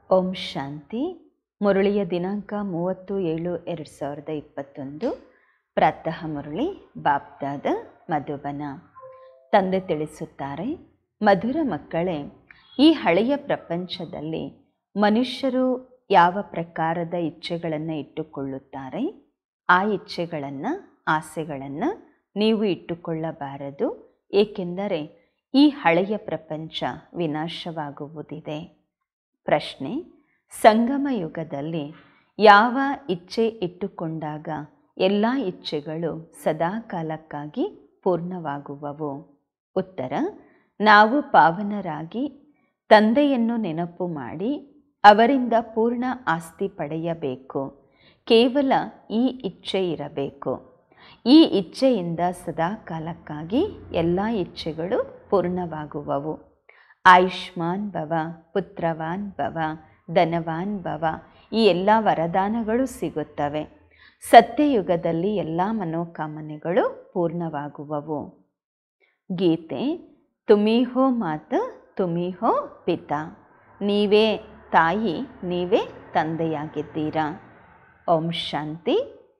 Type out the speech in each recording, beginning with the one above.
ಓಂ ಶಾಂತಿ ಮುರಳಿಯ ದಿನಾಂಕ ಮೂವತ್ತು ಏಳು ಎರಡು ಸಾವಿರದ ಇಪ್ಪತ್ತೊಂದು ಪ್ರಾತಃ ಮುರಳಿ ಬಾಬ್ದಾದ ಮಧುಬನ ತಂದೆ ತಿಳಿಸುತ್ತಾರೆ ಮಧುರ ಮಕ್ಕಳೇ ಈ ಹಳೆಯ ಪ್ರಪಂಚದಲ್ಲಿ ಮನುಷ್ಯರು ಯಾವ ಪ್ರಕಾರದ ಇಚ್ಛೆಗಳನ್ನು ಇಟ್ಟುಕೊಳ್ಳುತ್ತಾರೆ ಆ ಇಚ್ಛೆಗಳನ್ನು ಆಸೆಗಳನ್ನು ನೀವು ಇಟ್ಟುಕೊಳ್ಳಬಾರದು ಏಕೆಂದರೆ ಈ ಹಳೆಯ ಪ್ರಪಂಚ ವಿನಾಶವಾಗುವುದಿದೆ ಪ್ರಶ್ನೆ ಸಂಗಮ ಯುಗದಲ್ಲಿ ಯಾವ ಇಚ್ಛೆ ಇಟ್ಟುಕೊಂಡಾಗ ಎಲ್ಲ ಇಚ್ಛೆಗಳು ಸದಾ ಕಾಲಕ್ಕಾಗಿ ಪೂರ್ಣವಾಗುವವು ಉತ್ತರ ನಾವು ಪಾವನರಾಗಿ ತಂದೆಯನ್ನು ನೆನಪು ಮಾಡಿ ಅವರಿಂದ ಪೂರ್ಣ ಆಸ್ತಿ ಪಡೆಯಬೇಕು ಕೇವಲ ಈ ಇಚ್ಛೆ ಇರಬೇಕು ಈ ಇಚ್ಛೆಯಿಂದ ಸದಾ ಕಾಲಕ್ಕಾಗಿ ಎಲ್ಲ ಇಚ್ಛೆಗಳು ಪೂರ್ಣವಾಗುವವು ಆಯುಷ್ಮಾನ್ ಭವ ಪುತ್ರವಾನ್ ಭವ ಧನವಾನ್ ಭವ ಈ ಎಲ್ಲ ವರದಾನಗಳು ಸಿಗುತ್ತವೆ ಸತ್ಯಯುಗದಲ್ಲಿ ಎಲ್ಲ ಮನೋಕಾಮನೆಗಳು ಪೂರ್ಣವಾಗುವವು ಗೀತೆ ತುಮಿ ಹೋ ಮಾತ ತುಮಿ ಹೋ ಪಿತ ನೀವೇ ತಾಯಿ ನೀವೇ ತಂದೆಯಾಗಿದ್ದೀರಾ ಓಂ ಶಾಂತಿ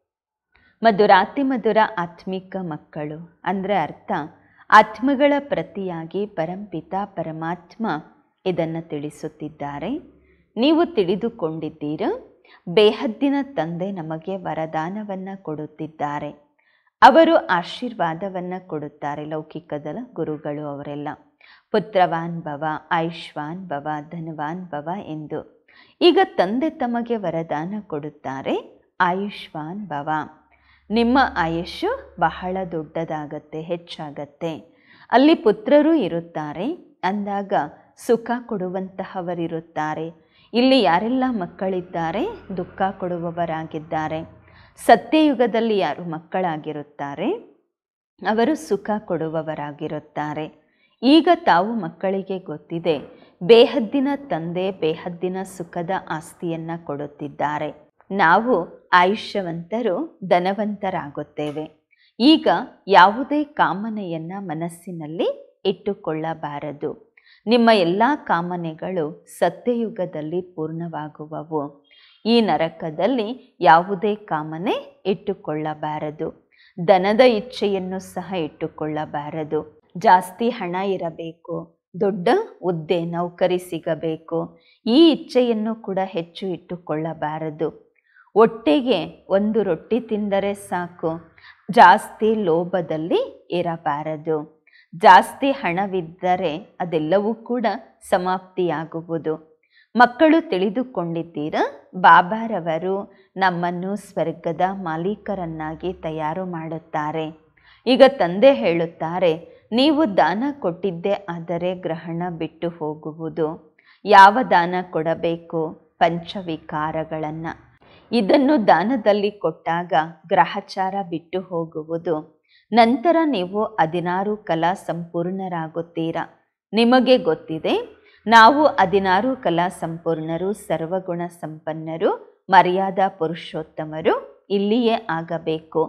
ಮಧುರಾತಿ ಮಧುರ ಆತ್ಮಿಕ ಮಕ್ಕಳು ಅಂದರೆ ಅರ್ಥ ಆತ್ಮಗಳ ಪ್ರತಿಯಾಗಿ ಪರಂಪಿತ ಪರಮಾತ್ಮ ಇದನ್ನು ತಿಳಿಸುತ್ತಿದ್ದಾರೆ ನೀವು ತಿಳಿದುಕೊಂಡಿದ್ದೀರ ಬೇಹದ್ದಿನ ತಂದೆ ನಮಗೆ ವರದಾನವನ್ನು ಕೊಡುತ್ತಿದ್ದಾರೆ ಅವರು ಆಶೀರ್ವಾದವನ್ನು ಕೊಡುತ್ತಾರೆ ಲೌಕಿಕದ ಗುರುಗಳು ಅವರೆಲ್ಲ ಪುತ್ರವಾನ್ ಭವ ಆಯುಷ್ವಾನ್ ಭವ ಧನವಾನ್ ಭವ ಎಂದು ಈಗ ತಂದೆ ತಮಗೆ ವರದಾನ ಕೊಡುತ್ತಾರೆ ಆಯುಷ್ವಾನ್ ಭವ ನಿಮ್ಮ ಆಯುಷ್ಯು ಬಹಳ ದೊಡ್ಡದಾಗತ್ತೆ ಹೆಚ್ಚಾಗತ್ತೆ ಅಲ್ಲಿ ಪುತ್ರರು ಇರುತ್ತಾರೆ ಅಂದಾಗ ಸುಖ ಕೊಡುವಂತಹವರಿರುತ್ತಾರೆ ಇಲ್ಲಿ ಯಾರೆಲ್ಲ ಮಕ್ಕಳಿದ್ದಾರೆ ದುಃಖ ಕೊಡುವವರಾಗಿದ್ದಾರೆ ಸತ್ಯಯುಗದಲ್ಲಿ ಯಾರು ಮಕ್ಕಳಾಗಿರುತ್ತಾರೆ ಅವರು ಸುಖ ಕೊಡುವವರಾಗಿರುತ್ತಾರೆ ಈಗ ತಾವು ಮಕ್ಕಳಿಗೆ ಗೊತ್ತಿದೆ ಬೇಹದ್ದಿನ ತಂದೆ ಬೇಹದ್ದಿನ ಸುಖದ ಆಸ್ತಿಯನ್ನು ಕೊಡುತ್ತಿದ್ದಾರೆ ನಾವು ಆಯುಷ್ಯವಂತರು ಧನವಂತರಾಗುತ್ತೇವೆ ಈಗ ಯಾವುದೇ ಕಾಮನೆಯನ್ನು ಮನಸ್ಸಿನಲ್ಲಿ ಇಟ್ಟುಕೊಳ್ಳಬಾರದು ನಿಮ್ಮ ಎಲ್ಲ ಕಾಮನೆಗಳು ಸತ್ಯಯುಗದಲ್ಲಿ ಪೂರ್ಣವಾಗುವವು ಈ ನರಕದಲ್ಲಿ ಯಾವುದೇ ಕಾಮನೆ ಇಟ್ಟುಕೊಳ್ಳಬಾರದು ದನದ ಇಚ್ಛೆಯನ್ನು ಸಹ ಇಟ್ಟುಕೊಳ್ಳಬಾರದು ಜಾಸ್ತಿ ಹಣ ಇರಬೇಕು ದೊಡ್ಡ ಹುದ್ದೆ ನೌಕರಿ ಸಿಗಬೇಕು ಈ ಇಚ್ಛೆಯನ್ನು ಕೂಡ ಹೆಚ್ಚು ಇಟ್ಟುಕೊಳ್ಳಬಾರದು ಒಟ್ಟಿಗೆ ಒಂದು ರೊಟ್ಟಿ ತಿಂದರೆ ಸಾಕು ಜಾಸ್ತಿ ಲೋಭದಲ್ಲಿ ಇರಬಾರದು ಜಾಸ್ತಿ ಹಣವಿದ್ದರೆ ಅದೆಲ್ಲವೂ ಕೂಡ ಸಮಾಪ್ತಿಯಾಗುವುದು ಮಕ್ಕಳು ತಿಳಿದುಕೊಂಡಿದ್ದೀರ ಬಾಬಾರವರು ನಮ್ಮನ್ನು ಸ್ವರ್ಗದ ಮಾಲೀಕರನ್ನಾಗಿ ತಯಾರು ಮಾಡುತ್ತಾರೆ ಈಗ ತಂದೆ ಹೇಳುತ್ತಾರೆ ನೀವು ದಾನ ಕೊಟ್ಟಿದ್ದೇ ಆದರೆ ಗ್ರಹಣ ಬಿಟ್ಟು ಹೋಗುವುದು ಯಾವ ದಾನ ಕೊಡಬೇಕು ಪಂಚವಿಕಾರಗಳನ್ನು ಇದನ್ನು ದಾನದಲ್ಲಿ ಕೊಟ್ಟಾಗ ಗ್ರಹಚಾರ ಬಿಟ್ಟು ಹೋಗುವುದು ನಂತರ ನೀವು ಹದಿನಾರು ಕಲಾ ಸಂಪೂರ್ಣರಾಗುತ್ತೀರಾ ನಿಮಗೆ ಗೊತ್ತಿದೆ ನಾವು ಹದಿನಾರು ಕಲಾ ಸಂಪೂರ್ಣರು ಸರ್ವಗುಣ ಸಂಪನ್ನರು ಮರ್ಯಾದಾ ಪುರುಷೋತ್ತಮರು ಇಲ್ಲಿಯೇ ಆಗಬೇಕು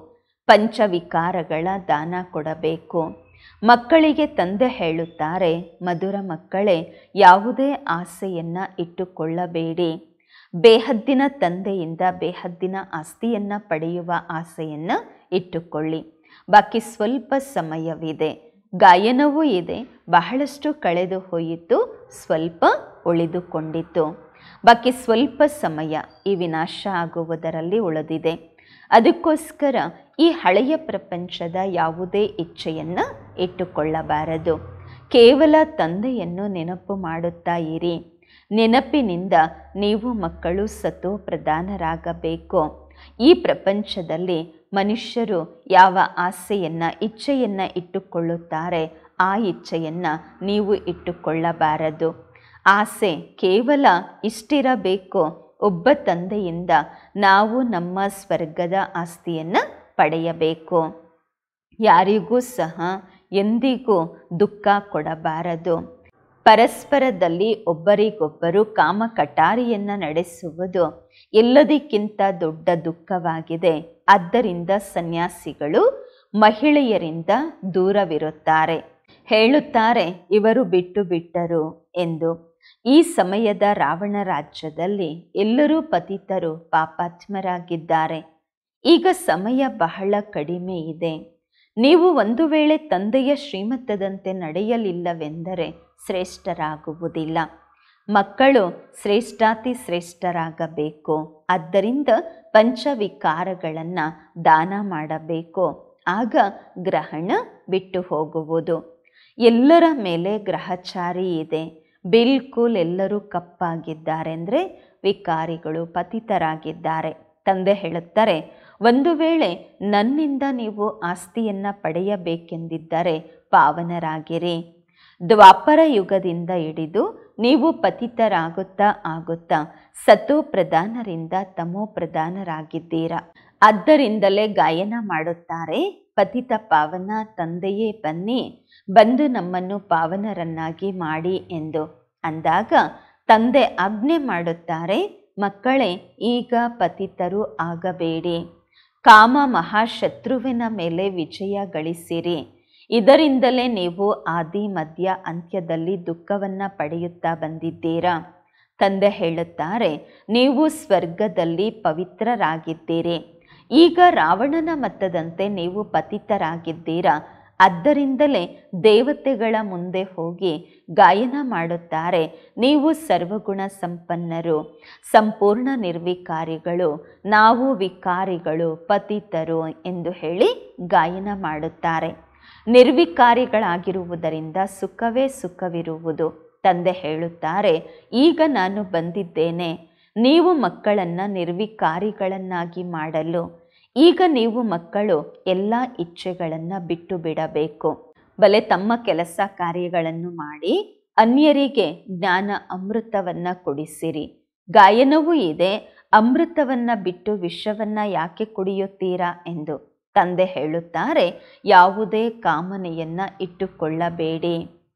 ಪಂಚವಿಕಾರಗಳ ದಾನ ಕೊಡಬೇಕು ಮಕ್ಕಳಿಗೆ ತಂದೆ ಹೇಳುತ್ತಾರೆ ಮಧುರ ಮಕ್ಕಳೇ ಯಾವುದೇ ಆಸೆಯನ್ನು ಇಟ್ಟುಕೊಳ್ಳಬೇಡಿ ಬೇಹದ್ದಿನ ತಂದೆಯಿಂದ ಬೇಹದ್ದಿನ ಆಸ್ತಿಯನ್ನು ಪಡೆಯುವ ಆಸೆಯನ್ನು ಇಟ್ಟುಕೊಳ್ಳಿ ಬಾಕಿ ಸ್ವಲ್ಪ ಸಮಯವಿದೆ ಗಾಯನವೂ ಇದೆ ಬಹಳಷ್ಟು ಕಳೆದು ಹೋಯಿತು ಸ್ವಲ್ಪ ಉಳಿದುಕೊಂಡಿತು ಬಾಕಿ ಸ್ವಲ್ಪ ಸಮಯ ಈ ವಿನಾಶ ಆಗುವುದರಲ್ಲಿ ಉಳಿದಿದೆ ಅದಕ್ಕೋಸ್ಕರ ಈ ಹಳೆಯ ಪ್ರಪಂಚದ ಯಾವುದೇ ಇಚ್ಛೆಯನ್ನು ಇಟ್ಟುಕೊಳ್ಳಬಾರದು ಕೇವಲ ತಂದೆಯನ್ನು ನೆನಪು ಮಾಡುತ್ತಾ ಇರಿ ನೆನಪಿನಿಂದ ನೀವು ಮಕ್ಕಳು ಸತೋ ಪ್ರಧಾನರಾಗಬೇಕು ಈ ಪ್ರಪಂಚದಲ್ಲಿ ಮನುಷ್ಯರು ಯಾವ ಆಸೆಯನ್ನು ಇಚ್ಛೆಯನ್ನು ಇಟ್ಟುಕೊಳ್ಳುತ್ತಾರೆ ಆ ಇಚ್ಛೆಯನ್ನು ನೀವು ಇಟ್ಟುಕೊಳ್ಳಬಾರದು ಆಸೆ ಕೇವಲ ಇಷ್ಟಿರಬೇಕು ಒಬ್ಬ ತಂದೆಯಿಂದ ನಾವು ನಮ್ಮ ಸ್ವರ್ಗದ ಆಸ್ತಿಯನ್ನು ಪಡೆಯಬೇಕು ಯಾರಿಗೂ ಸಹ ಎಂದಿಗೂ ದುಃಖ ಕೊಡಬಾರದು ಪರಸ್ಪರದಲ್ಲಿ ಒಬ್ಬರಿಗೊಬ್ಬರು ಕಾಮ ಕಟಾರಿಯನ್ನು ನಡೆಸುವುದು ಎಲ್ಲದಕ್ಕಿಂತ ದೊಡ್ಡ ದುಃಖವಾಗಿದೆ ಆದ್ದರಿಂದ ಸನ್ಯಾಸಿಗಳು ಮಹಿಳೆಯರಿಂದ ದೂರವಿರುತ್ತಾರೆ ಹೇಳುತ್ತಾರೆ ಇವರು ಬಿಟ್ಟು ಬಿಟ್ಟರು ಎಂದು ಈ ಸಮಯದ ರಾವಣ ರಾಜ್ಯದಲ್ಲಿ ಎಲ್ಲರೂ ಪತಿತರು ಪಾಪಾತ್ಮರಾಗಿದ್ದಾರೆ ಈಗ ಸಮಯ ಬಹಳ ಕಡಿಮೆ ಇದೆ ನೀವು ಒಂದು ವೇಳೆ ತಂದೆಯ ಶ್ರೀಮತದಂತೆ ನಡೆಯಲಿಲ್ಲವೆಂದರೆ ಶ್ರೇಷ್ಠರಾಗುವುದಿಲ್ಲ ಮಕ್ಕಳು ಶ್ರೇಷ್ಠಾತಿ ಶ್ರೇಷ್ಠರಾಗಬೇಕು ಆದ್ದರಿಂದ ಪಂಚವಿಕಾರಗಳನ್ನು ದಾನ ಮಾಡಬೇಕು ಆಗ ಗ್ರಹಣ ಬಿಟ್ಟು ಹೋಗುವುದು ಎಲ್ಲರ ಮೇಲೆ ಗ್ರಹಚಾರಿ ಇದೆ ಬಿಲ್ಕುಲ್ ಎಲ್ಲರೂ ಕಪ್ಪಾಗಿದ್ದಾರೆ ಅಂದರೆ ವಿಕಾರಿಗಳು ಪತಿತರಾಗಿದ್ದಾರೆ ತಂದೆ ಹೇಳುತ್ತಾರೆ ಒಂದು ವೇಳೆ ನನ್ನಿಂದ ನೀವು ಆಸ್ತಿಯನ್ನು ಪಡೆಯಬೇಕೆಂದಿದ್ದರೆ ಪಾವನರಾಗಿರಿ ದ್ವಾಪರ ಯುಗದಿಂದ ಹಿಡಿದು ನೀವು ಪತಿತರಾಗುತ್ತಾ ಆಗುತ್ತಾ ಸತೋ ಪ್ರಧಾನರಿಂದ ತಮೋ ಪ್ರಧಾನರಾಗಿದ್ದೀರಾ ಆದ್ದರಿಂದಲೇ ಗಾಯನ ಮಾಡುತ್ತಾರೆ ಪತಿತ ಪಾವನ ತಂದೆಯೇ ಬನ್ನಿ ಬಂದು ನಮ್ಮನ್ನು ಪಾವನರನ್ನಾಗಿ ಮಾಡಿ ಎಂದು ಅಂದಾಗ ತಂದೆ ಆಜ್ಞೆ ಮಾಡುತ್ತಾರೆ ಮಕ್ಕಳೇ ಈಗ ಪತಿತರು ಆಗಬೇಡಿ ಕಾಮ ಮಹಾಶತ್ರುವಿನ ಮೇಲೆ ವಿಜಯ ಗಳಿಸಿರಿ ಇದರಿಂದಲೇ ನೀವು ಆದಿ ಮಧ್ಯ ಅಂತ್ಯದಲ್ಲಿ ದುಃಖವನ್ನು ಪಡೆಯುತ್ತಾ ಬಂದಿದ್ದೀರಾ ತಂದೆ ಹೇಳುತ್ತಾರೆ ನೀವು ಸ್ವರ್ಗದಲ್ಲಿ ಪವಿತ್ರರಾಗಿದ್ದೀರಿ ಈಗ ರಾವಣನ ಮತದಂತೆ ನೀವು ಪತಿತರಾಗಿದ್ದೀರಾ ಆದ್ದರಿಂದಲೇ ದೇವತೆಗಳ ಮುಂದೆ ಹೋಗಿ ಗಾಯನ ಮಾಡುತ್ತಾರೆ ನೀವು ಸರ್ವಗುಣ ಸಂಪನ್ನರು ಸಂಪೂರ್ಣ ನಿರ್ವಿಕಾರಿಗಳು ನಾವು ವಿಕಾರಿಗಳು ಪತಿತರು ಎಂದು ಹೇಳಿ ಗಾಯನ ಮಾಡುತ್ತಾರೆ ನಿರ್ವಿಕಾರಿಗಳಾಗಿರುವುದರಿಂದ ಸುಖವೇ ಸುಖವಿರುವುದು ತಂದೆ ಹೇಳುತ್ತಾರೆ ಈಗ ನಾನು ಬಂದಿದ್ದೇನೆ ನೀವು ಮಕ್ಕಳನ್ನು ನಿರ್ವಿಕಾರಿಗಳನ್ನಾಗಿ ಮಾಡಲು ಈಗ ನೀವು ಮಕ್ಕಳು ಎಲ್ಲ ಇಚ್ಛೆಗಳನ್ನು ಬಿಟ್ಟು ಬಿಡಬೇಕು ಬಲೆ ತಮ್ಮ ಕೆಲಸ ಕಾರ್ಯಗಳನ್ನು ಮಾಡಿ ಅನ್ಯರಿಗೆ ಜ್ಞಾನ ಅಮೃತವನ್ನು ಕೊಡಿಸಿರಿ ಗಾಯನವೂ ಇದೆ ಅಮೃತವನ್ನು ಬಿಟ್ಟು ವಿಷವನ್ನು ಯಾಕೆ ಕುಡಿಯುತ್ತೀರಾ ಎಂದು ತಂದೆ ಹೇಳುತ್ತಾರೆ ಯಾವುದೇ ಕಾಮನೆಯನ್ನು ಇಟ್ಟುಕೊಳ್ಳಬೇಡಿ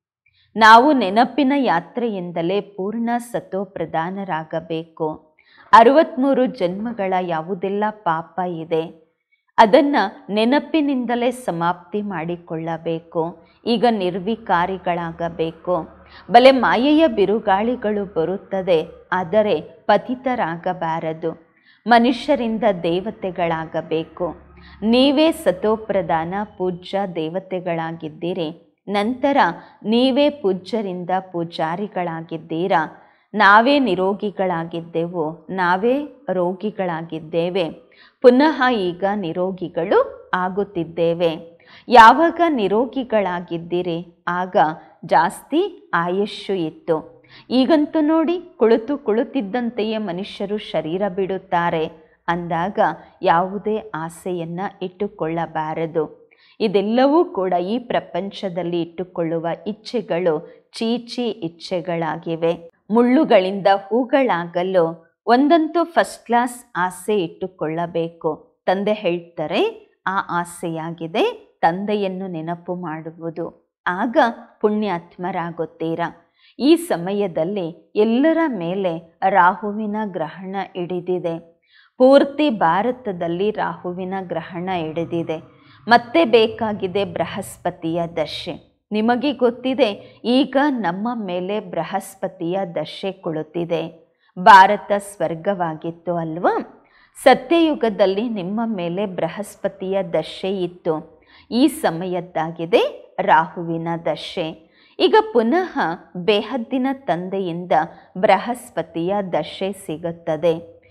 ನಾವು ನೆನಪಿನ ಯಾತ್ರೆಯಿಂದಲೇ ಪೂರ್ಣ ಸತೋ ಪ್ರಧಾನರಾಗಬೇಕು ಅರವತ್ತ್ಮೂರು ಜನ್ಮಗಳ ಯಾವುದೆಲ್ಲ ಪಾಪ ಇದೆ ಅದನ್ನು ನೆನಪಿನಿಂದಲೇ ಸಮಾಪ್ತಿ ಮಾಡಿಕೊಳ್ಳಬೇಕು ಈಗ ನಿರ್ವಿಕಾರಿಗಳಾಗಬೇಕು ಬಲೆ ಮಾಯೆಯ ಬಿರುಗಾಳಿಗಳು ಬರುತ್ತದೆ ಆದರೆ ಪತಿತರಾಗಬಾರದು ಮನುಷ್ಯರಿಂದ ದೇವತೆಗಳಾಗಬೇಕು ನೀವೇ ಸತೋಪ್ರಧಾನ ಪೂಜ್ಯ ದೇವತೆಗಳಾಗಿದ್ದೀರಿ ನಂತರ ನೀವೇ ಪೂಜ್ಯರಿಂದ ಪೂಜಾರಿಗಳಾಗಿದ್ದೀರಾ ನಾವೇ ನಿರೋಗಿಗಳಾಗಿದ್ದೆವು ನಾವೇ ರೋಗಿಗಳಾಗಿದ್ದೇವೆ ಪುನಃ ಈಗ ನಿರೋಗಿಗಳು ಆಗುತ್ತಿದ್ದೇವೆ ಯಾವಾಗ ನಿರೋಗಿಗಳಾಗಿದ್ದೀರಿ ಆಗ ಜಾಸ್ತಿ ಆಯುಷ್ಯು ಇತ್ತು ಈಗಂತೂ ನೋಡಿ ಕುಳಿತು ಕುಳಿತಿದ್ದಂತೆಯೇ ಮನುಷ್ಯರು ಶರೀರ ಬಿಡುತ್ತಾರೆ ಅಂದಾಗ ಯಾವುದೇ ಆಸೆಯನ್ನು ಇಟ್ಟುಕೊಳ್ಳಬಾರದು ಇದೆಲ್ಲವೂ ಕೂಡ ಈ ಪ್ರಪಂಚದಲ್ಲಿ ಇಟ್ಟುಕೊಳ್ಳುವ ಇಚ್ಛೆಗಳು ಚೀಚಿ ಇಚ್ಛೆಗಳಾಗಿವೆ ಮುಳ್ಳುಗಳಿಂದ ಹೂಗಳಾಗಲು ಒಂದಂತೂ ಫಸ್ಟ್ ಕ್ಲಾಸ್ ಆಸೆ ಇಟ್ಟುಕೊಳ್ಳಬೇಕು ತಂದೆ ಹೇಳ್ತಾರೆ ಆ ಆಸೆಯಾಗಿದೆ ತಂದೆಯನ್ನು ನೆನಪು ಮಾಡುವುದು ಆಗ ಪುಣ್ಯಾತ್ಮರಾಗುತ್ತೀರಾ ಈ ಸಮಯದಲ್ಲಿ ಎಲ್ಲರ ಮೇಲೆ ರಾಹುವಿನ ಗ್ರಹಣ ಹಿಡಿದಿದೆ ಪೂರ್ತಿ ಭಾರತದಲ್ಲಿ ರಾಹುವಿನ ಗ್ರಹಣ ಹಿಡಿದಿದೆ ಮತ್ತೆ ಬೇಕಾಗಿದೆ ಬೃಹಸ್ಪತಿಯ ದಶೆ ನಿಮಗೆ ಗೊತ್ತಿದೆ ಈಗ ನಮ್ಮ ಮೇಲೆ ಬೃಹಸ್ಪತಿಯ ದಶೆ ಕುಳಿತಿದೆ ಭಾರತ ಸ್ವರ್ಗವಾಗಿತ್ತು ಅಲ್ವಾ ಸತ್ಯಯುಗದಲ್ಲಿ ನಿಮ್ಮ ಮೇಲೆ ಬೃಹಸ್ಪತಿಯ ದಶೆ ಇತ್ತು ಈ ಸಮಯದ್ದಾಗಿದೆ ರಾಹುವಿನ ದಶೆ ಈಗ ಪುನಃ ಬೇಹದ್ದಿನ ತಂದೆಯಿಂದ ಬೃಹಸ್ಪತಿಯ ದಶೆ ಸಿಗುತ್ತದೆ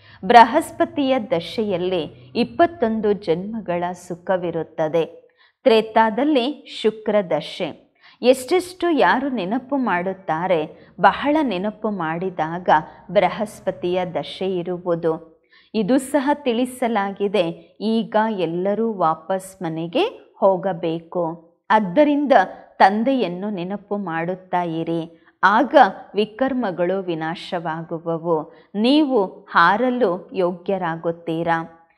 ಬೃಹಸ್ಪತಿಯ ದಶೆಯಲ್ಲಿ ಇಪ್ಪತ್ತೊಂದು ಜನ್ಮಗಳ ಸುಖವಿರುತ್ತದೆ ತ್ರೇತಾದಲ್ಲಿ ಶುಕ್ರ ದಶೆ ಎಷ್ಟೆಷ್ಟು ಯಾರು ನೆನಪು ಮಾಡುತ್ತಾರೆ ಬಹಳ ನೆನಪು ಮಾಡಿದಾಗ ಬೃಹಸ್ಪತಿಯ ದಶೆ ಇರುವುದು ಇದು ಸಹ ತಿಳಿಸಲಾಗಿದೆ ಈಗ ಎಲ್ಲರೂ ವಾಪಸ್ ಮನೆಗೆ ಹೋಗಬೇಕು ಆದ್ದರಿಂದ ತಂದೆಯನ್ನು ನೆನಪು ಮಾಡುತ್ತಾ ಇರಿ ಆಗ ವಿಕರ್ಮಗಳು ವಿನಾಶವಾಗುವವು ನೀವು ಹಾರಲು ಯೋಗ್ಯರಾಗುತ್ತೀರಾ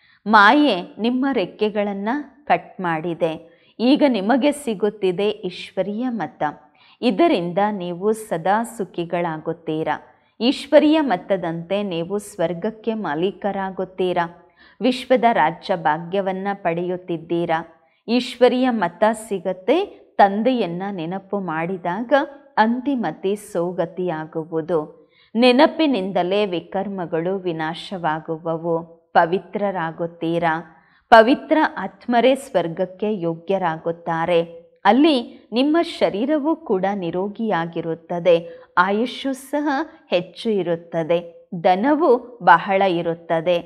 ಮಾಯೆ ನಿಮ್ಮ ರೆಕ್ಕೆಗಳನ್ನು ಕಟ್ ಮಾಡಿದೆ ಈಗ ನಿಮಗೆ ಸಿಗುತ್ತಿದೆ ಈಶ್ವರೀಯ ಮತ ಇದರಿಂದ ನೀವು ಸದಾ ಸುಖಿಗಳಾಗುತ್ತೀರಾ ಈಶ್ವರೀಯ ಮತದಂತೆ ನೀವು ಸ್ವರ್ಗಕ್ಕೆ ಮಾಲೀಕರಾಗುತ್ತೀರಾ ವಿಶ್ವದ ರಾಜ್ಯ ಭಾಗ್ಯವನ್ನು ಪಡೆಯುತ್ತಿದ್ದೀರಾ ಈಶ್ವರೀಯ ಮತ ಸಿಗತ್ತೆ ತಂದೆಯನ್ನ ನೆನಪು ಮಾಡಿದಾಗ ಅಂತಿಮತೆ ಸೋಗತಿಯಾಗುವುದು ನೆನಪಿನಿಂದಲೇ ವಿಕರ್ಮಗಳು ವಿನಾಶವಾಗುವವು ಪವಿತ್ರರಾಗುತ್ತೀರಾ ಪವಿತ್ರ ಆತ್ಮರೇ ಸ್ವರ್ಗಕ್ಕೆ ಯೋಗ್ಯರಾಗುತ್ತಾರೆ ಅಲ್ಲಿ ನಿಮ್ಮ ಶರೀರವೂ ಕೂಡ ನಿರೋಗಿಯಾಗಿರುತ್ತದೆ ಆಯುಷು ಸಹ ಹೆಚ್ಚು ಇರುತ್ತದೆ ಧನವು ಬಹಳ ಇರುತ್ತದೆ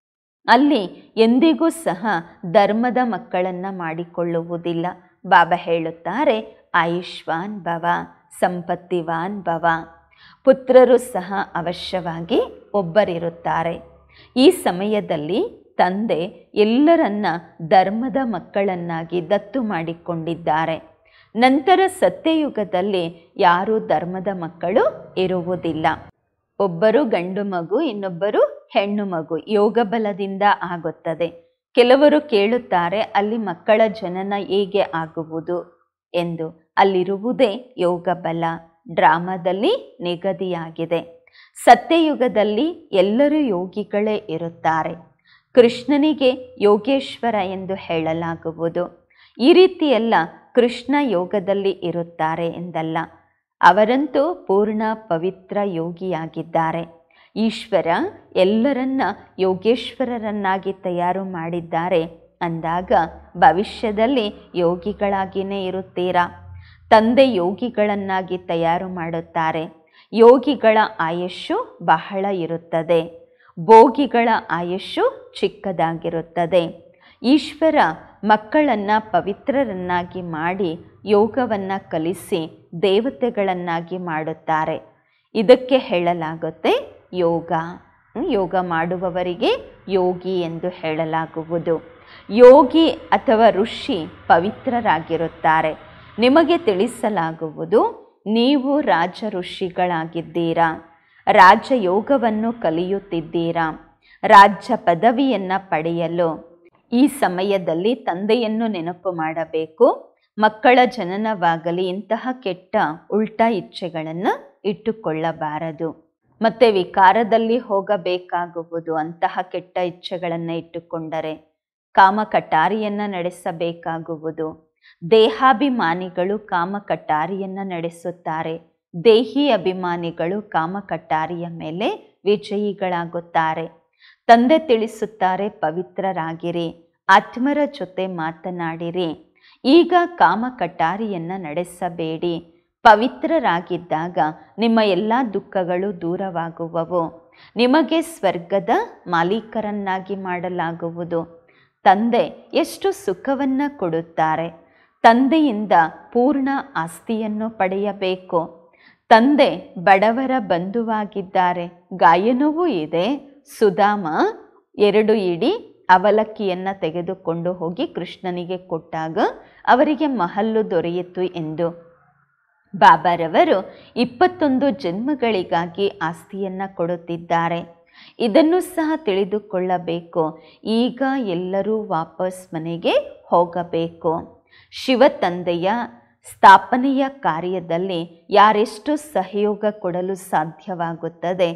ಅಲ್ಲಿ ಎಂದಿಗೂ ಸಹ ಧರ್ಮದ ಮಕ್ಕಳನ್ನು ಮಾಡಿಕೊಳ್ಳುವುದಿಲ್ಲ ಬಾಬಾ ಹೇಳುತ್ತಾರೆ ಆಯುಷ್ವಾನ್ ಭವ ಸಂಪತ್ತಿವಾನ್ ಭವ ಪುತ್ರರು ಸಹ ಅವಶ್ಯವಾಗಿ ಒಬ್ಬರಿರುತ್ತಾರೆ ಈ ಸಮಯದಲ್ಲಿ ತಂದೆ ಎಲ್ಲರನ್ನ ಧರ್ಮದ ಮಕ್ಕಳನ್ನಾಗಿ ದತ್ತು ಮಾಡಿಕೊಂಡಿದ್ದಾರೆ ನಂತರ ಸತ್ಯಯುಗದಲ್ಲಿ ಯಾರೂ ಧರ್ಮದ ಮಕ್ಕಳು ಇರುವುದಿಲ್ಲ ಒಬ್ಬರು ಗಂಡು ಮಗು ಇನ್ನೊಬ್ಬರು ಹೆಣ್ಣು ಮಗು ಯೋಗ ಬಲದಿಂದ ಆಗುತ್ತದೆ ಕೆಲವರು ಕೇಳುತ್ತಾರೆ ಅಲ್ಲಿ ಮಕ್ಕಳ ಜನನ ಹೇಗೆ ಆಗುವುದು ಎಂದು ಅಲ್ಲಿರುವುದೇ ಯೋಗ ಬಲ ಡ್ರಾಮಾದಲ್ಲಿ ನಿಗದಿಯಾಗಿದೆ ಸತ್ಯಯುಗದಲ್ಲಿ ಎಲ್ಲರೂ ಯೋಗಿಗಳೇ ಇರುತ್ತಾರೆ ಕೃಷ್ಣನಿಗೆ ಯೋಗೇಶ್ವರ ಎಂದು ಹೇಳಲಾಗುವುದು ಈ ರೀತಿಯೆಲ್ಲ ಕೃಷ್ಣ ಯೋಗದಲ್ಲಿ ಇರುತ್ತಾರೆ ಎಂದಲ್ಲ ಅವರಂತೂ ಪೂರ್ಣ ಪವಿತ್ರ ಯೋಗಿಯಾಗಿದ್ದಾರೆ ಈಶ್ವರ ಎಲ್ಲರನ್ನ ಯೋಗೇಶ್ವರರನ್ನಾಗಿ ತಯಾರು ಮಾಡಿದ್ದಾರೆ ಅಂದಾಗ ಭವಿಷ್ಯದಲ್ಲಿ ಯೋಗಿಗಳಾಗಿಯೇ ಇರುತ್ತೀರಾ ತಂದೆ ಯೋಗಿಗಳನ್ನಾಗಿ ತಯಾರು ಮಾಡುತ್ತಾರೆ ಯೋಗಿಗಳ ಆಯುಷ್ಯು ಬಹಳ ಇರುತ್ತದೆ ಭೋಗಿಗಳ ಆಯುಷ್ಯು ಚಿಕ್ಕದಾಗಿರುತ್ತದೆ ಈಶ್ವರ ಮಕ್ಕಳನ್ನು ಪವಿತ್ರರನ್ನಾಗಿ ಮಾಡಿ ಯೋಗವನ್ನು ಕಲಿಸಿ ದೇವತೆಗಳನ್ನಾಗಿ ಮಾಡುತ್ತಾರೆ ಇದಕ್ಕೆ ಹೇಳಲಾಗುತ್ತೆ ಯೋಗ ಯೋಗ ಮಾಡುವವರಿಗೆ ಯೋಗಿ ಎಂದು ಹೇಳಲಾಗುವುದು ಯೋಗಿ ಅಥವಾ ಋಷಿ ಪವಿತ್ರರಾಗಿರುತ್ತಾರೆ ನಿಮಗೆ ತಿಳಿಸಲಾಗುವುದು ನೀವು ರಾಜ ಋಷಿಗಳಾಗಿದ್ದೀರಾ ರಾಜಯೋಗವನ್ನು ಕಲಿಯುತ್ತಿದ್ದೀರಾ ರಾಜ್ಯ ಪದವಿಯನ್ನು ಪಡೆಯಲು ಈ ಸಮಯದಲ್ಲಿ ತಂದೆಯನ್ನು ನೆನಪು ಮಾಡಬೇಕು ಮಕ್ಕಳ ಜನನವಾಗಲಿ ಇಂತಹ ಕೆಟ್ಟ ಉಲ್ಟಾ ಇಚ್ಛೆಗಳನ್ನು ಇಟ್ಟುಕೊಳ್ಳಬಾರದು ಮತ್ತೆ ವಿಕಾರದಲ್ಲಿ ಹೋಗಬೇಕಾಗುವುದು ಅಂತಹ ಕೆಟ್ಟ ಇಚ್ಛೆಗಳನ್ನು ಇಟ್ಟುಕೊಂಡರೆ ಕಾಮ ಕಟಾರಿಯನ್ನು ನಡೆಸಬೇಕಾಗುವುದು ದೇಹಾಭಿಮಾನಿಗಳು ಕಾಮ ಕಟಾರಿಯನ್ನು ನಡೆಸುತ್ತಾರೆ ದೇಹಿ ಅಭಿಮಾನಿಗಳು ಕಾಮ ಕಟಾರಿಯ ಮೇಲೆ ವಿಜಯಿಗಳಾಗುತ್ತಾರೆ ತಂದೆ ತಿಳಿಸುತ್ತಾರೆ ಪವಿತ್ರರಾಗಿರಿ ಆತ್ಮರ ಜೊತೆ ಮಾತನಾಡಿರಿ ಈಗ ಕಾಮ ಕಟಾರಿಯನ್ನು ನಡೆಸಬೇಡಿ ಪವಿತ್ರರಾಗಿದ್ದಾಗ ನಿಮ್ಮ ಎಲ್ಲ ದುಃಖಗಳು ದೂರವಾಗುವವು ನಿಮಗೆ ಸ್ವರ್ಗದ ಮಾಲೀಕರನ್ನಾಗಿ ಮಾಡಲಾಗುವುದು ತಂದೆ ಎಷ್ಟು ಸುಖವನ್ನು ಕೊಡುತ್ತಾರೆ ತಂದೆಯಿಂದ ಪೂರ್ಣ ಆಸ್ತಿಯನ್ನು ಪಡೆಯಬೇಕು ತಂದೆ ಬಡವರ ಬಂಧುವಾಗಿದ್ದಾರೆ ಗಾಯನವೂ ಇದೆ ಸುಧಾಮ ಎರಡು ಇಡೀ ಅವಲಕ್ಕಿಯನ್ನು ತೆಗೆದುಕೊಂಡು ಹೋಗಿ ಕೃಷ್ಣನಿಗೆ ಕೊಟ್ಟಾಗ ಅವರಿಗೆ ಮಹಲ್ಲು ದೊರೆಯಿತು ಎಂದು ಬಾಬಾರವರು ಇಪ್ಪತ್ತೊಂದು ಜನ್ಮಗಳಿಗಾಗಿ ಆಸ್ತಿಯನ್ನು ಕೊಡುತ್ತಿದ್ದಾರೆ ಇದನ್ನು ಸಹ ತಿಳಿದುಕೊಳ್ಳಬೇಕು ಈಗ ಎಲ್ಲರೂ ವಾಪಸ್ ಮನೆಗೆ ಹೋಗಬೇಕು ಶಿವ ತಂದೆಯ ಸ್ಥಾಪನೆಯ ಕಾರ್ಯದಲ್ಲಿ ಯಾರೆಷ್ಟು ಸಹಯೋಗ ಕೊಡಲು ಸಾಧ್ಯವಾಗುತ್ತದೆ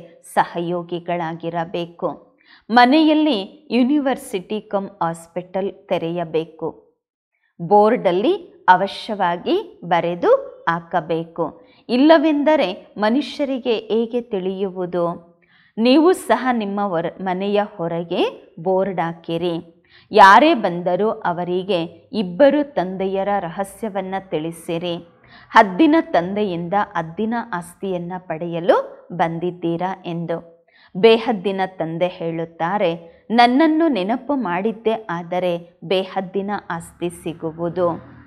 ಸಹಯೋಗಿಗಳಾಗಿರಬೇಕು ಮನೆಯಲ್ಲಿ ಯೂನಿವರ್ಸಿಟಿ ಕಮ್ ಹಾಸ್ಪಿಟಲ್ ತೆರೆಯಬೇಕು ಬೋರ್ಡಲ್ಲಿ ಅವಶ್ಯವಾಗಿ ಬರೆದು ಹಾಕಬೇಕು ಇಲ್ಲವೆಂದರೆ ಮನುಷ್ಯರಿಗೆ ಹೇಗೆ ತಿಳಿಯುವುದು ನೀವು ಸಹ ನಿಮ್ಮ ಹೊರ ಮನೆಯ ಹೊರಗೆ ಬೋರ್ಡ್ ಹಾಕಿರಿ ಯಾರೇ ಬಂದರೂ ಅವರಿಗೆ ಇಬ್ಬರು ತಂದೆಯರ ರಹಸ್ಯವನ್ನು ತಿಳಿಸಿರಿ ಹದ್ದಿನ ತಂದೆಯಿಂದ ಹದ್ದಿನ ಆಸ್ತಿಯನ್ನು ಪಡೆಯಲು ಬಂದಿದ್ದೀರಾ ಎಂದು ಬೇಹದ್ದಿನ ತಂದೆ ಹೇಳುತ್ತಾರೆ ನನ್ನನ್ನು ನೆನಪು ಮಾಡಿದ್ದೇ ಆದರೆ ಬೇಹದ್ದಿನ ಆಸ್ತಿ ಸಿಗುವುದು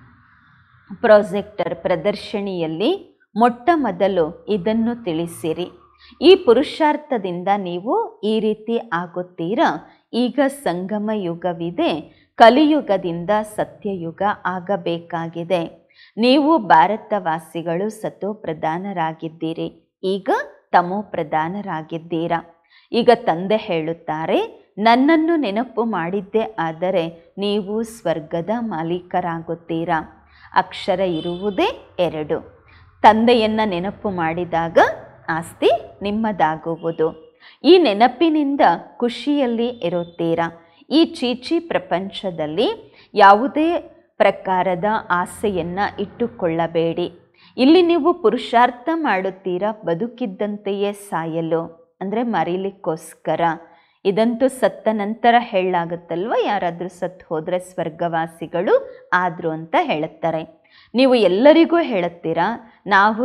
ಪ್ರಾಜೆಕ್ಟರ್ ಪ್ರದರ್ಶನಿಯಲ್ಲಿ ಮೊಟ್ಟ ಮೊದಲು ಇದನ್ನು ತಿಳಿಸಿರಿ ಈ ಪುರುಷಾರ್ಥದಿಂದ ನೀವು ಈ ರೀತಿ ಆಗುತ್ತೀರಾ ಈಗ ಸಂಗಮ ಯುಗವಿದೆ ಕಲಿಯುಗದಿಂದ ಸತ್ಯಯುಗ ಆಗಬೇಕಾಗಿದೆ ನೀವು ಭಾರತವಾಸಿಗಳು ಸತೋ ಪ್ರಧಾನರಾಗಿದ್ದೀರಿ ಈಗ ತಮೋ ಪ್ರಧಾನರಾಗಿದ್ದೀರಾ ಈಗ ತಂದೆ ಹೇಳುತ್ತಾರೆ ನನ್ನನ್ನು ನೆನಪು ಮಾಡಿದ್ದೇ ಆದರೆ ನೀವು ಸ್ವರ್ಗದ ಮಾಲೀಕರಾಗುತ್ತೀರಾ ಅಕ್ಷರ ಇರುವುದೇ ಎರಡು ತಂದೆಯನ್ನು ನೆನಪು ಮಾಡಿದಾಗ ಆಸ್ತಿ ನಿಮ್ಮದಾಗುವುದು ಈ ನೆನಪಿನಿಂದ ಖುಷಿಯಲ್ಲಿ ಇರುತ್ತೀರಾ ಈ ಚೀಚಿ ಪ್ರಪಂಚದಲ್ಲಿ ಯಾವುದೇ ಪ್ರಕಾರದ ಆಸೆಯನ್ನ ಇಟ್ಟುಕೊಳ್ಳಬೇಡಿ ಇಲ್ಲಿ ನೀವು ಪುರುಷಾರ್ಥ ಮಾಡುತ್ತೀರಾ ಬದುಕಿದ್ದಂತೆಯೇ ಸಾಯಲು ಅಂದರೆ ಮರೀಲಿಕ್ಕೋಸ್ಕರ ಇದಂತೂ ಸತ್ತ ನಂತರ ಹೇಳಲಾಗುತ್ತಲ್ವ ಯಾರಾದರೂ ಸತ್ತು ಹೋದರೆ ಸ್ವರ್ಗವಾಸಿಗಳು ಆದರು ಅಂತ ಹೇಳುತ್ತಾರೆ ನೀವು ಎಲ್ಲರಿಗೂ ಹೇಳುತ್ತೀರಾ ನಾವು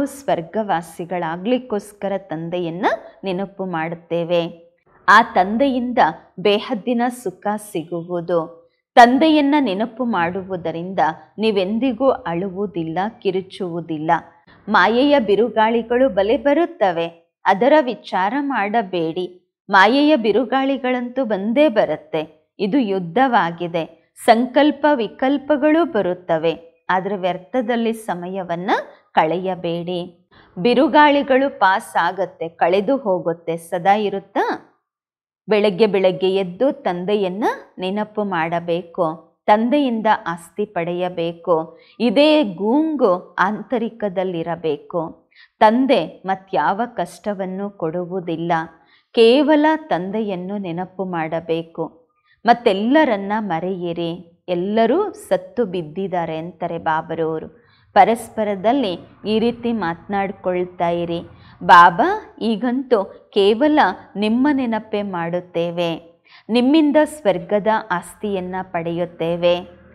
ಸ್ವರ್ಗವಾಸಿಗಳಾಗ್ಲಿಕ್ಕೋಸ್ಕರ ತಂದೆಯನ್ನು ನೆನಪು ಮಾಡುತ್ತೇವೆ ಆ ತಂದೆಯಿಂದ ಬೇಹದ್ದಿನ ಸುಖ ಸಿಗುವುದು ತಂದೆಯನ್ನ ನೆನಪು ಮಾಡುವುದರಿಂದ ನೀವೆಂದಿಗೂ ಅಳುವುದಿಲ್ಲ ಕಿರುಚುವುದಿಲ್ಲ ಮಾಯೆಯ ಬಿರುಗಾಳಿಗಳು ಬಲೆ ಬರುತ್ತವೆ ಅದರ ವಿಚಾರ ಮಾಡಬೇಡಿ ಮಾಯೆಯ ಬಿರುಗಾಳಿಗಳಂತೂ ಬಂದೇ ಬರುತ್ತೆ ಇದು ಯುದ್ಧವಾಗಿದೆ ಸಂಕಲ್ಪ ವಿಕಲ್ಪಗಳು ಬರುತ್ತವೆ ಆದರೆ ವ್ಯರ್ಥದಲ್ಲಿ ಸಮಯವನ್ನು ಕಳೆಯಬೇಡಿ ಬಿರುಗಾಳಿಗಳು ಪಾಸ್ ಆಗತ್ತೆ ಕಳೆದು ಹೋಗುತ್ತೆ ಸದಾ ಇರುತ್ತಾ ಬೆಳಗ್ಗೆ ಬೆಳಗ್ಗೆ ಎದ್ದು ತಂದೆಯನ್ನ ನೆನಪು ಮಾಡಬೇಕು ತಂದೆಯಿಂದ ಆಸ್ತಿ ಪಡೆಯಬೇಕು ಇದೇ ಗೂಂಗು ಆಂತರಿಕದಲ್ಲಿರಬೇಕು ತಂದೆ ಮತ್ಯಾವ ಕಷ್ಟವನ್ನು ಕೊಡುವುದಿಲ್ಲ ಕೇವಲ ತಂದೆಯನ್ನು ನೆನಪು ಮಾಡಬೇಕು ಮತ್ತೆಲ್ಲರನ್ನ ಮರೆಯಿರಿ ಎಲ್ಲರೂ ಸತ್ತು ಬಿದ್ದಿದ್ದಾರೆ ಅಂತಾರೆ ಬಾಬರವರು ಪರಸ್ಪರದಲ್ಲಿ ಈ ರೀತಿ ಮಾತನಾಡ್ಕೊಳ್ತಾ ಇರಿ ಬಾಬಾ ಈಗಂತೂ ಕೇವಲ ನಿಮ್ಮ ನೆನಪೇ ಮಾಡುತ್ತೇವೆ ನಿಮ್ಮಿಂದ ಸ್ವರ್ಗದ ಆಸ್ತಿಯನ್ನು ಪಡೆಯುತ್ತೇವೆ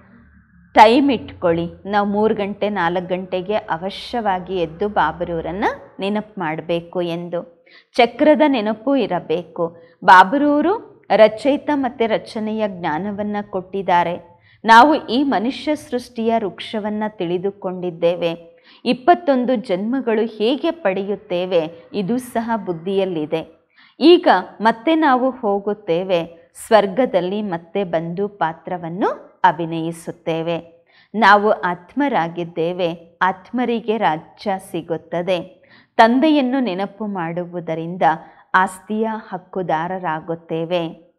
ಟೈಮ್ ಇಟ್ಕೊಳ್ಳಿ ನಾವು ಮೂರು ಗಂಟೆ ನಾಲ್ಕು ಗಂಟೆಗೆ ಅವಶ್ಯವಾಗಿ ಎದ್ದು ಬಾಬರೂರನ್ನು ನೆನಪು ಮಾಡಬೇಕು ಎಂದು ಚಕ್ರದ ನೆನಪು ಇರಬೇಕು ಬಾಬರೂರು ರಚಯಿತ ಮತ್ತು ರಚನೆಯ ಜ್ಞಾನವನ್ನು ಕೊಟ್ಟಿದ್ದಾರೆ ನಾವು ಈ ಮನುಷ್ಯ ಸೃಷ್ಟಿಯ ವೃಕ್ಷವನ್ನು ತಿಳಿದುಕೊಂಡಿದ್ದೇವೆ ಇಪ್ಪತ್ತೊಂದು ಜನ್ಮಗಳು ಹೇಗೆ ಪಡೆಯುತ್ತೇವೆ ಇದು ಸಹ ಬುದ್ಧಿಯಲ್ಲಿದೆ ಈಗ ಮತ್ತೆ ನಾವು ಹೋಗುತ್ತೇವೆ ಸ್ವರ್ಗದಲ್ಲಿ ಮತ್ತೆ ಬಂದು ಪಾತ್ರವನ್ನು ಅಭಿನಯಿಸುತ್ತೇವೆ ನಾವು ಆತ್ಮರಾಗಿದ್ದೇವೆ ಆತ್ಮರಿಗೆ ರಾಜ್ಯ ಸಿಗುತ್ತದೆ ತಂದೆಯನ್ನು ನೆನಪು ಮಾಡುವುದರಿಂದ ಆಸ್ತಿಯ ಹಕ್ಕುದಾರರಾಗುತ್ತೇವೆ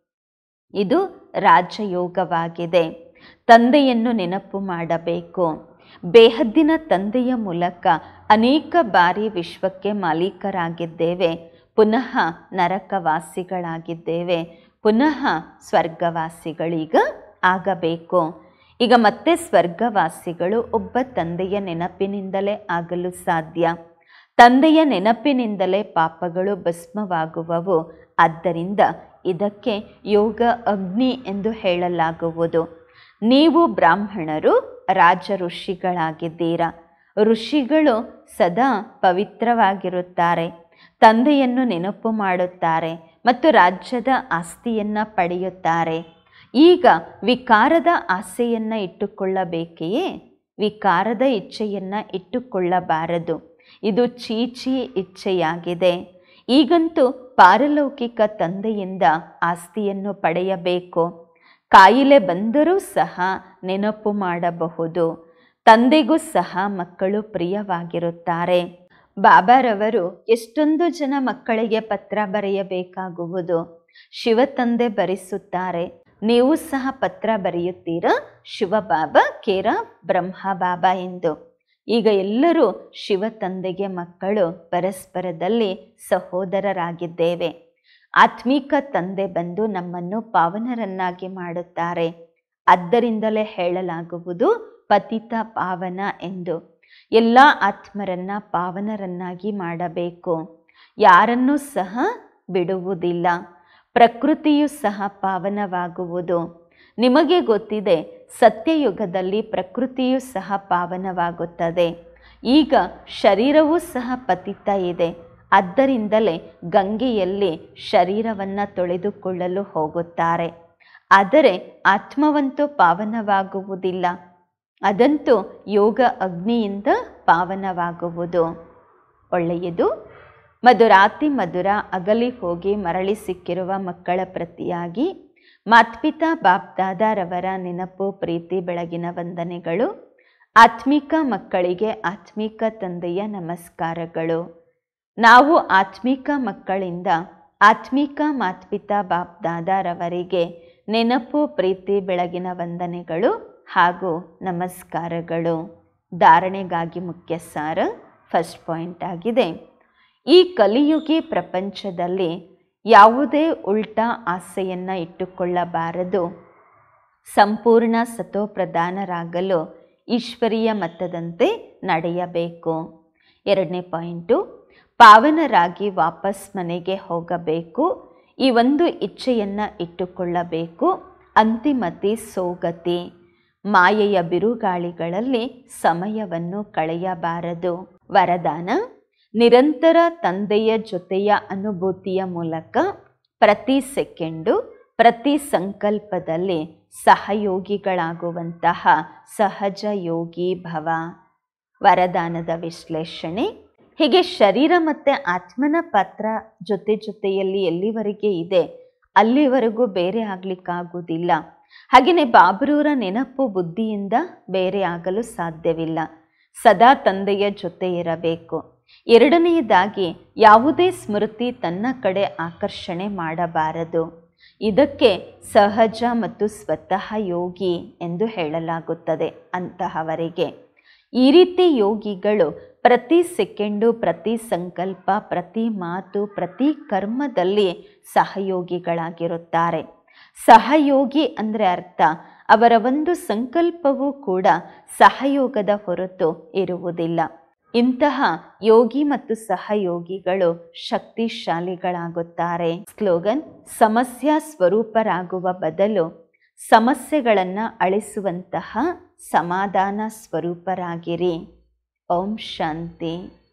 ಇದು ರಾಜಯೋಗವಾಗಿದೆ ತಂದೆಯನ್ನು ನೆನಪು ಮಾಡಬೇಕು ಬೇಹದ್ದಿನ ತಂದೆಯ ಮೂಲಕ ಅನೇಕ ಬಾರಿ ವಿಶ್ವಕ್ಕೆ ಮಾಲೀಕರಾಗಿದ್ದೇವೆ ಪುನಃ ನರಕವಾಸಿಗಳಾಗಿದ್ದೇವೆ ಪುನಃ ಸ್ವರ್ಗವಾಸಿಗಳೀಗ ಆಗಬೇಕು ಈಗ ಮತ್ತೆ ಸ್ವರ್ಗವಾಸಿಗಳು ಒಬ್ಬ ತಂದೆಯ ನೆನಪಿನಿಂದಲೇ ಆಗಲು ಸಾಧ್ಯ ತಂದೆಯ ನೆನಪಿನಿಂದಲೇ ಪಾಪಗಳು ಭಸ್ಮವಾಗುವವು ಆದ್ದರಿಂದ ಇದಕ್ಕೆ ಯೋಗ ಅಗ್ನಿ ಎಂದು ಹೇಳಲಾಗುವುದು ನೀವು ಬ್ರಾಹ್ಮಣರು ರಾಜ ಋಷಿಗಳಾಗಿದ್ದೀರಾ ಋಷಿಗಳು ಸದಾ ಪವಿತ್ರವಾಗಿರುತ್ತಾರೆ ತಂದೆಯನ್ನು ನೆನಪು ಮಾಡುತ್ತಾರೆ ಮತ್ತು ರಾಜ್ಯದ ಆಸ್ತಿಯನ್ನು ಪಡೆಯುತ್ತಾರೆ ಈಗ ವಿಕಾರದ ಆಸೆಯನ್ನು ಇಟ್ಟುಕೊಳ್ಳಬೇಕೆಯೇ ವಿಕಾರದ ಇಚ್ಛೆಯನ್ನು ಇಟ್ಟುಕೊಳ್ಳಬಾರದು ಇದು ಚೀಚಿ ಇಚ್ಛೆಯಾಗಿದೆ ಈಗಂತೂ ಪಾರಲೌಕಿಕ ತಂದೆಯಿಂದ ಆಸ್ತಿಯನ್ನು ಪಡೆಯಬೇಕು ಕಾಯಿಲೆ ಬಂದರೂ ಸಹ ನೆನಪು ಮಾಡಬಹುದು ತಂದೆಗೂ ಸಹ ಮಕ್ಕಳು ಪ್ರಿಯವಾಗಿರುತ್ತಾರೆ ಬಾಬಾರವರು ಎಷ್ಟೊಂದು ಜನ ಮಕ್ಕಳಿಗೆ ಪತ್ರ ಬರೆಯಬೇಕಾಗುವುದು ಶಿವ ತಂದೆ ಬರೆಸುತ್ತಾರೆ ನೀವು ಸಹ ಪತ್ರ ಬರೆಯುತ್ತೀರಾ ಶಿವಬಾಬಾ ಕೇರ ಬ್ರಹ್ಮ ಬಾಬಾ ಎಂದು ಈಗ ಎಲ್ಲರೂ ಶಿವ ತಂದೆಗೆ ಮಕ್ಕಳು ಪರಸ್ಪರದಲ್ಲಿ ಸಹೋದರರಾಗಿದ್ದೇವೆ ಆತ್ಮೀಕ ತಂದೆ ಬಂದು ನಮ್ಮನ್ನು ಪಾವನರನ್ನಾಗಿ ಮಾಡುತ್ತಾರೆ ಆದ್ದರಿಂದಲೇ ಹೇಳಲಾಗುವುದು ಪತಿತ ಪಾವನ ಎಂದು ಎಲ್ಲ ಆತ್ಮರನ್ನ ಪಾವನರನ್ನಾಗಿ ಮಾಡಬೇಕು ಯಾರನ್ನೂ ಸಹ ಬಿಡುವುದಿಲ್ಲ ಪ್ರಕೃತಿಯು ಸಹ ಪಾವನವಾಗುವುದು ನಿಮಗೆ ಗೊತ್ತಿದೆ ಸತ್ಯಯುಗದಲ್ಲಿ ಪ್ರಕೃತಿಯು ಸಹ ಪಾವನವಾಗುತ್ತದೆ ಈಗ ಶರೀರವೂ ಸಹ ಪತಿತ ಇದೆ ಆದ್ದರಿಂದಲೇ ಗಂಗೆಯಲ್ಲಿ ಶರೀರವನ್ನು ತೊಳೆದುಕೊಳ್ಳಲು ಹೋಗುತ್ತಾರೆ ಆದರೆ ಆತ್ಮವಂತೂ ಪಾವನವಾಗುವುದಿಲ್ಲ ಅದಂತೂ ಯೋಗ ಅಗ್ನಿಯಿಂದ ಪಾವನವಾಗುವುದು ಒಳ್ಳೆಯದು ಮಧುರಾತಿ ಮಧುರ ಅಗಲಿ ಹೋಗಿ ಮರಳಿ ಸಿಕ್ಕಿರುವ ಮಕ್ಕಳ ಪ್ರತಿಯಾಗಿ ಮಾತ್ಪಿತಾ ಬಾಪ್ದಾದಾರವರ ನೆನಪು ಪ್ರೀತಿ ಬೆಳಗಿನ ವಂದನೆಗಳು ಆತ್ಮಿಕ ಮಕ್ಕಳಿಗೆ ಆತ್ಮಿಕ ತಂದೆಯ ನಮಸ್ಕಾರಗಳು ನಾವು ಆತ್ಮಿಕ ಮಕ್ಕಳಿಂದ ಆತ್ಮಿಕ ಮಾತ್ಪಿತಾ ಬಾಪ್ದಾದಾರವರಿಗೆ ನೆನಪು ಪ್ರೀತಿ ಬೆಳಗಿನ ವಂದನೆಗಳು ಹಾಗೂ ನಮಸ್ಕಾರಗಳು ಧಾರಣೆಗಾಗಿ ಮುಖ್ಯ ಸಾರ ಫಸ್ಟ್ ಪಾಯಿಂಟ್ ಆಗಿದೆ ಈ ಕಲಿಯುಗಿ ಪ್ರಪಂಚದಲ್ಲಿ ಯಾವುದೇ ಉಲ್ಟಾ ಆಸೆಯನ್ನು ಇಟ್ಟುಕೊಳ್ಳಬಾರದು ಸಂಪೂರ್ಣ ಸತೋಪ್ರಧಾನರಾಗಲು ಈಶ್ವರೀಯ ಮತದಂತೆ ನಡೆಯಬೇಕು ಎರಡನೇ ಪಾಯಿಂಟು ಪಾವನರಾಗಿ ವಾಪಸ್ ಮನೆಗೆ ಹೋಗಬೇಕು ಈ ಒಂದು ಇಚ್ಛೆಯನ್ನು ಇಟ್ಟುಕೊಳ್ಳಬೇಕು ಅಂತಿಮತಿ ಸೋಗತಿ ಮಾಯೆಯ ಬಿರುಗಾಳಿಗಳಲ್ಲಿ ಸಮಯವನ್ನು ಕಳೆಯಬಾರದು ವರದಾನ ನಿರಂತರ ತಂದೆಯ ಜೊತೆಯ ಅನುಭೂತಿಯ ಮೂಲಕ ಪ್ರತಿ ಸೆಕೆಂಡು ಪ್ರತಿ ಸಂಕಲ್ಪದಲ್ಲಿ ಸಹಯೋಗಿಗಳಾಗುವಂತಹ ಸಹಜ ಯೋಗಿ ಭವ ವರದಾನದ ವಿಶ್ಲೇಷಣೆ ಹೀಗೆ ಶರೀರ ಮತ್ತು ಆತ್ಮನ ಪಾತ್ರ ಜೊತೆ ಜೊತೆಯಲ್ಲಿ ಎಲ್ಲಿವರೆಗೆ ಇದೆ ಅಲ್ಲಿವರೆಗೂ ಬೇರೆ ಆಗಲಿಕ್ಕಾಗುವುದಿಲ್ಲ ಹಾಗೆಯೇ ಬಾಬ್ರೂರ ನೆನಪು ಬುದ್ಧಿಯಿಂದ ಬೇರೆ ಆಗಲು ಸಾಧ್ಯವಿಲ್ಲ ಸದಾ ತಂದೆಯ ಜೊತೆ ಇರಬೇಕು ಎರಡನೆಯದಾಗಿ ಯಾವುದೇ ಸ್ಮೃತಿ ತನ್ನ ಕಡೆ ಆಕರ್ಷಣೆ ಮಾಡಬಾರದು ಇದಕ್ಕೆ ಸಹಜ ಮತ್ತು ಸ್ವತಃ ಯೋಗಿ ಎಂದು ಹೇಳಲಾಗುತ್ತದೆ ಅಂತಹವರಿಗೆ ಈ ರೀತಿ ಯೋಗಿಗಳು ಪ್ರತಿ ಸೆಕೆಂಡು ಪ್ರತಿ ಸಂಕಲ್ಪ ಪ್ರತಿ ಮಾತು ಪ್ರತಿ ಕರ್ಮದಲ್ಲಿ ಸಹಯೋಗಿಗಳಾಗಿರುತ್ತಾರೆ ಸಹಯೋಗಿ ಅಂದರೆ ಅರ್ಥ ಅವರ ಒಂದು ಸಂಕಲ್ಪವೂ ಕೂಡ ಸಹಯೋಗದ ಹೊರತು ಇರುವುದಿಲ್ಲ ಇಂತಹ ಯೋಗಿ ಮತ್ತು ಸಹಯೋಗಿಗಳು ಶಕ್ತಿಶಾಲಿಗಳಾಗುತ್ತಾರೆ ಸ್ಲೋಗನ್ ಸಮಸ್ಯಾ ಸ್ವರೂಪರಾಗುವ ಬದಲು ಸಮಸ್ಯೆಗಳನ್ನು ಅಳಿಸುವಂತಹ ಸಮಾಧಾನ ಸ್ವರೂಪರಾಗಿರಿ ಓಂ ಶಾಂತಿ